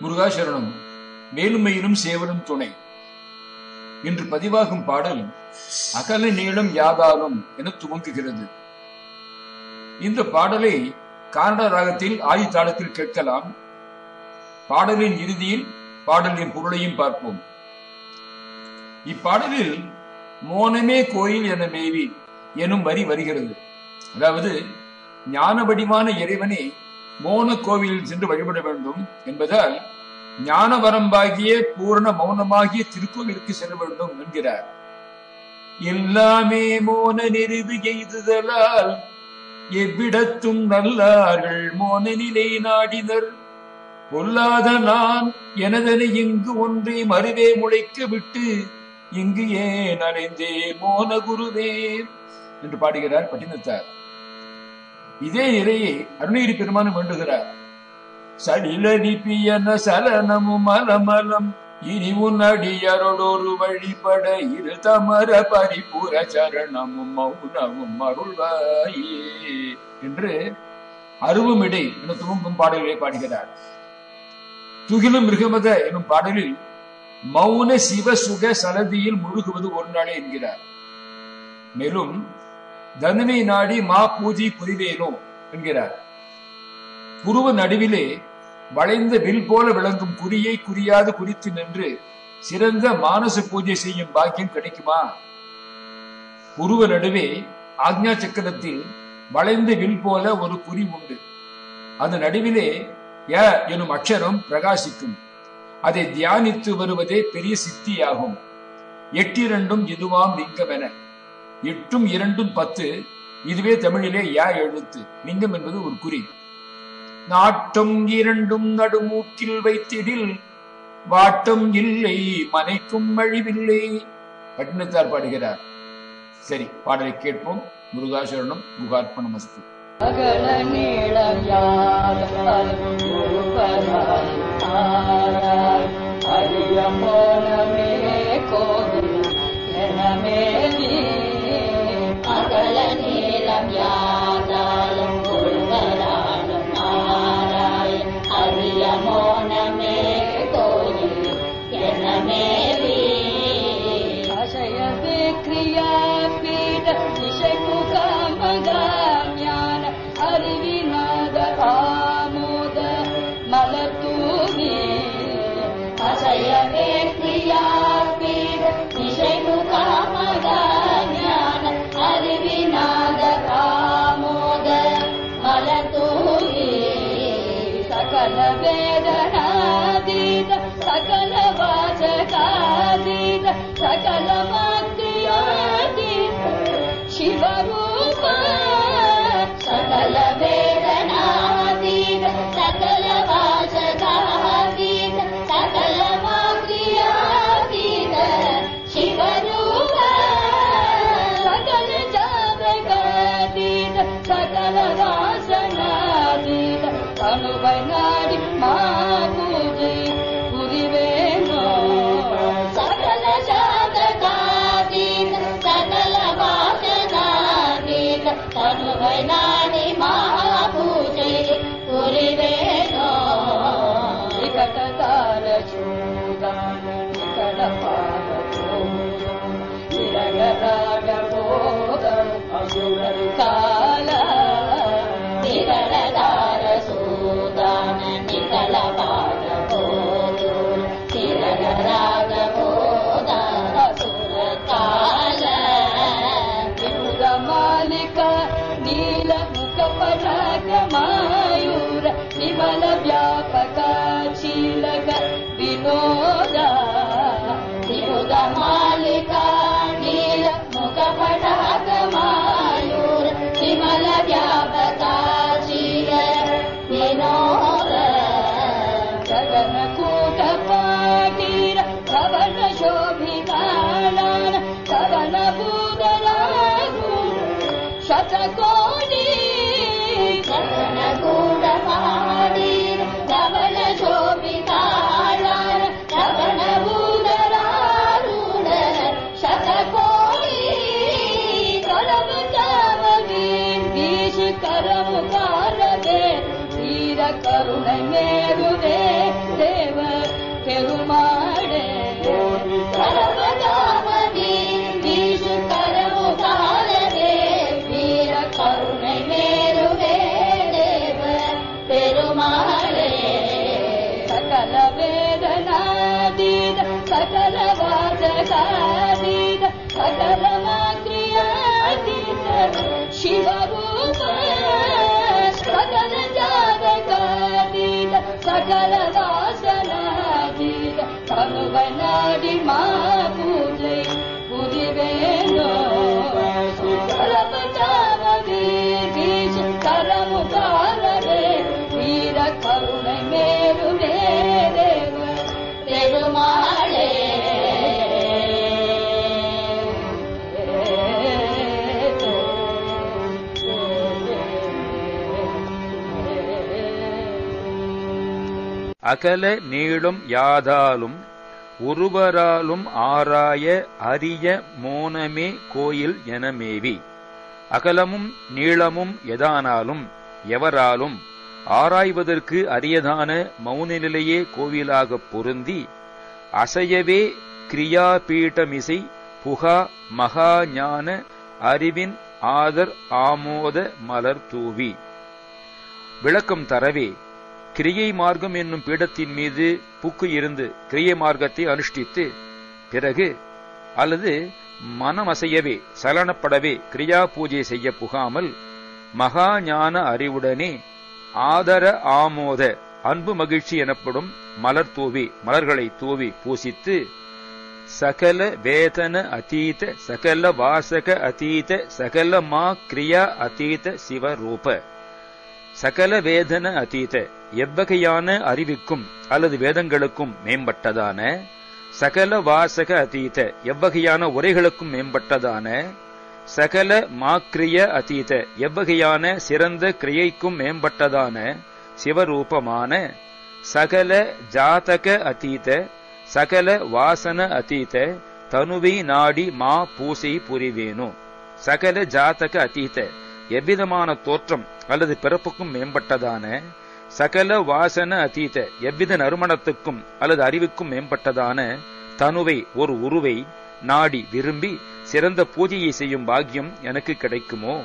முருகாசரணம் மேலுமையிலும் சேவலும் துணை இன்று பதிவாகும் பாடல் அகல நீளம் யாதாலும் என துவங்குகிறது இந்த பாடலை கானட ராகத்தில் ஆதி தாளத்தில் கேட்கலாம் பாடலின் இறுதியில் பாடலின் பொருளையும் பார்ப்போம் இப்பாடலில் மோனமே கோயில் என மேவி எனும் வரி வருகிறது அதாவது ஞான வடிவான இறைவனை மோன கோவிலில் சென்று வழிபட வேண்டும் என்பதால் ஞான வரம்பாகிய பூரண மௌனமாகிய திருக்கோவிலுக்கு செல்ல வேண்டும் என்கிறார் எல்லாமே மோன நெறிவு எய்துதலால் எவ்விடத்தும் நல்லார்கள் மோன நிலை நாடினர் பொல்லாத நான் எனதனை இங்கு ஒன்றை மறுவே முளைக்க விட்டு இங்கு ஏன் அலைந்தே மோன குருவே என்று பாடுகிறார் பட்டினத்தார் இதே நிலையை அருணகிரி பெருமானும் வேண்டுகிறார் சடிலடிப்பியன சலனமும் மலமலம் இனி உன் அடியரோடொரு வழிபட இரு தமர பரிபுர சரணமும் மௌனமும் அருள்வாயே என்று அருவுமிடை என துவங்கும் பாடல்களை பாடுகிறார் துகிலும் மிருகமத எனும் பாடலில் மௌன சிவ சுக சலதியில் முழுகுவது ஒரு நாளே என்கிறார் மேலும் தனுமை நாடி மா பூஜை புரிவேனோ என்கிறார் புருவ நடுவிலே வளைந்த வில் போல விளங்கும் குறியை குறியாது குறித்து நின்று சிறந்த மானச பூஜை செய்யும் பாக்கியம் கிடைக்குமா புருவ நடுவே ஆக்ஞா சக்கரத்தில் வளைந்த வில் போல ஒரு குறி உண்டு அது நடுவிலே ய எனும் அக்ஷரம் பிரகாசிக்கும் அதை தியானித்து வருவதே பெரிய சித்தியாகும் எட்டிரண்டும் இதுவாம் லிங்கம் என எட்டும் இரண்டும் பத்து இதுவே தமிழிலே யா எழுத்து லிங்கம் என்பது ஒரு குறி நாட்டம் இரண்டும் நடுமூக்கில் வைத்திடில் வாட்டம் இல்லை மனைக்கும் அழிவில்லை பட்டினத்தார் பாடுகிறார் சரி பாடலை கேட்போம் முருகாசரணம் குகார்ப்பணம் அஸ்து அகல நீளம் யாதால் குருபராய் ஆராய் அரிய மோனமே கோவில் எனமே நீ அகல நீளம் யாதாலும் கொள்வராலும் ஆராய் அரிய மோனமே கோயில் எனமேவி அசயவே கிரியா பீட திசைக்கு காமகாஞான அறிவினாத ஆமோத மலத்தூவி அசையவே கிரியாபீட திசைகு காமக ஞான அறிவினாத காமோத மலத்தூவி சகல வேதனாதீத சகல வாசகாதீத சகல மாத்தியாதீத சிவரூப சகல வேதனாதீத சகல வாசகாதீத சகல மாக்ரியாதீத சிவரூப சகல ஜாதகாதீத சகல வாசனாதீத அணுவை நாடி மா பூஜை புரிவேனோ சகல ஜாதகாதீத சகல வாசனாதீத தனுவை நாடி மகாபூஜை புரிவேனோ நிகடதார சூதான நிகட பாத நிரகராக போதம் அசுரர் கால திரளதார சூதான நிகழ பாட போது திரளராக போதார சுர கால ವಿಪುಲ ಮಾಲಿಕ ನೀಲ ಮುಖ ಪರಾಗ ಮಾಯೂರ ವಿಮಲ ವ್ಯಾಪಕ ಚೀಲಕ ವಿನೋದ ತ್ರಿಭುಜ ಮಾಲಿಕ ನೀಲ ಮುಖ ಪಟಾಕ ಮಾಯೂರ ವಿಮಲ ವ್ಯಾಪಕ ಚೀಲ ವಿನೋದ ಗಗನ ಕೂಟ ಪಾಟೀರ ಕವನ ಶೋಭಿತಾಳಾನ ಕವನ ಬೂದರಾಗು ಶತಕೋಟಿ ಗಗನ ಕೂಡ ಮಾಡಿ ಕವನ ಶೋಭಿತಾಳ ಕವನ ಬೂದರಾರೂಢ ಶತಕೋಟಿ ಕರಮ ಕಾಮವೀರ್ வீசி கரமு காலவே வீர கருணை மேருதே தேவ सकल वेदनातीत सकल वाचकातीत सकल माक्रियातीत शिवरूप सकल जातकातीत सकल वासनातीत கமுவனாடி மாபூஜை புதிவேனோ சுகலபதாவே வீசு கரமுகாரவே வீர கருணை மேலுவே தேவ பெருமாளே அகல நீளும் யாதாலும் ஒருவராலும் ஆராய அரிய மோனமே கோயில் எனமேவி அகலமும் நீளமும் எதானாலும் எவராலும் ஆராய்வதற்கு அரியதான மௌன நிலையே கோவிலாகப் பொருந்தி அசையவே கிரியாபீட்டமிசை புகா மகா ஞான அறிவின் ஆதர் ஆமோத மலர் தூவி விளக்கம் தரவே கிரியை மார்க்கம் என்னும் பீடத்தின் மீது புக்கு இருந்து கிரியை மார்க்கத்தை அனுஷ்டித்து பிறகு அல்லது மனமசையவே சலனப்படவே கிரியா பூஜை செய்ய புகாமல் மகா ஞான அறிவுடனே ஆதர ஆமோத அன்பு மகிழ்ச்சி எனப்படும் மலர் தூவி மலர்களை தூவி பூசித்து சகல வேதன அதீத சகல வாசக அதீத சகல மா கிரியா அதீத சிவரூப சகல வேதன அதீத எவ்வகையான அறிவுக்கும் அல்லது வேதங்களுக்கும் மேம்பட்டதான சகல வாசக அதீத எவ்வகையான உரைகளுக்கும் மேம்பட்டதான சகல மாக்கிரிய அதீத எவ்வகையான சிறந்த கிரியைக்கும் மேம்பட்டதான சிவரூபமான சகல ஜாதக அதீத சகல வாசன அதீத தனுவை நாடி மா பூசை புரிவேனோ சகல ஜாதக அதீத எவ்விதமான தோற்றம் அல்லது பிறப்புக்கும் மேம்பட்டதான சகல வாசன அதீத எவ்வித நறுமணத்துக்கும் அல்லது அறிவுக்கும் மேம்பட்டதான தனுவை ஒரு உருவை நாடி விரும்பி சிறந்த பூஜையை செய்யும் பாக்கியம் எனக்கு கிடைக்குமோ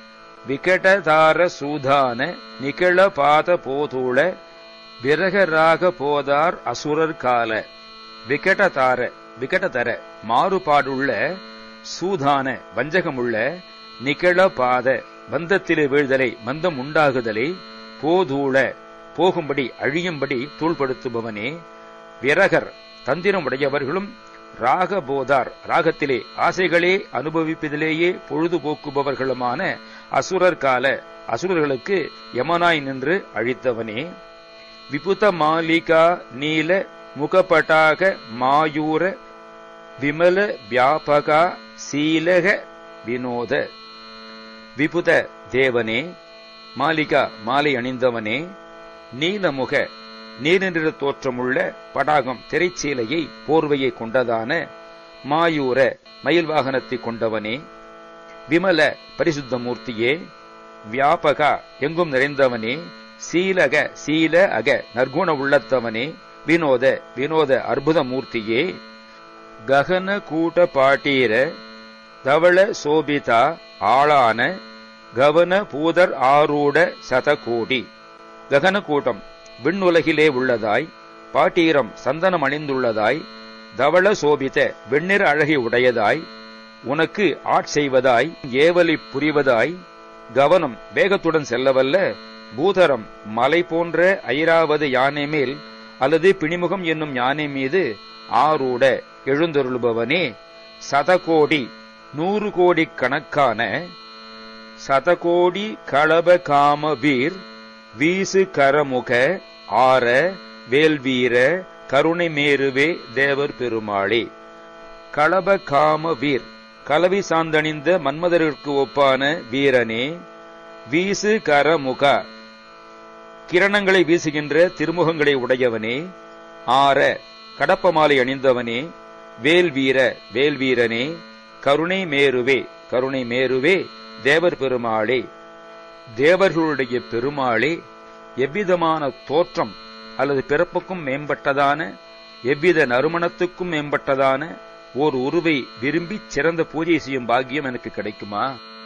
விகடதார சூதான நிகழ பாத போதூள விரகராக போதார் அசுரர் கால விகடதார விகடதர மாறுபாடுள்ள சூதான வஞ்சகமுள்ள நிகழ பாத பந்தத்திலே வீழ்தலை மந்தம் உண்டாகுதலை போதூள போகும்படி அழியும்படி தூள்படுத்துபவனே விரகர் தந்திரம் உடையவர்களும் ராக போதார் ராகத்திலே ஆசைகளே அனுபவிப்பதிலேயே பொழுதுபோக்குபவர்களுமான அசுரர் கால அசுரர்களுக்கு யமனாய் நின்று அழித்தவனே விபுத மாலிகா நீல முகபட்டாக மாயூர விமல வியாபகா சீலக வினோத விபுத தேவனே மாலிகா மாலை அணிந்தவனே நீலமுக நீரின்ற தோற்றமுள்ள படாகம் திரைச்சீலையை போர்வையை கொண்டதான மாயூர மயில் வாகனத்தை கொண்டவனே விமல பரிசுத்த மூர்த்தியே வியாபகா எங்கும் நிறைந்தவனே சீலக சீல அக நற்குண உள்ளத்தவனே வினோத வினோத அற்புத மூர்த்தியே ககன கூட்ட பாட்டீர தவள சோபிதா ஆளான கவன பூதர் ஆரூட சதகோடி ககன கூட்டம் விண்ணுலகிலே உள்ளதாய் பாட்டீரம் சந்தனம் அணிந்துள்ளதாய் தவள சோபித வெண்ணிற அழகை உடையதாய் உனக்கு ஆட்செய்வதாய் ஏவலி புரிவதாய் கவனம் வேகத்துடன் செல்லவல்ல பூதரம் மலை போன்ற ஐராவது யானை மேல் அல்லது பிணிமுகம் என்னும் யானை மீது ஆரூட எழுந்தருளுபவனே சதகோடி நூறு கோடி கணக்கான சதகோடி களப காம வீர் வீசு கரமுக ஆர வேல்வீர கருணை மேருவே தேவர் பெருமாளே களப காம வீர் கலவி சாந்தணிந்த மன்மதருக்கு ஒப்பான வீரனே வீசு கரமுக கிரணங்களை வீசுகின்ற திருமுகங்களை உடையவனே ஆர கடப்பமாலை அணிந்தவனே வேல்வீர வேல்வீரனே கருணை மேருவே கருணை மேருவே தேவர் பெருமாளே தேவர்களுடைய பெருமாளே எவ்விதமான தோற்றம் அல்லது பிறப்புக்கும் மேம்பட்டதான எவ்வித நறுமணத்துக்கும் மேம்பட்டதான ஓர் உருவை விரும்பி சிறந்த பூஜை செய்யும் பாக்கியம் எனக்கு கிடைக்குமா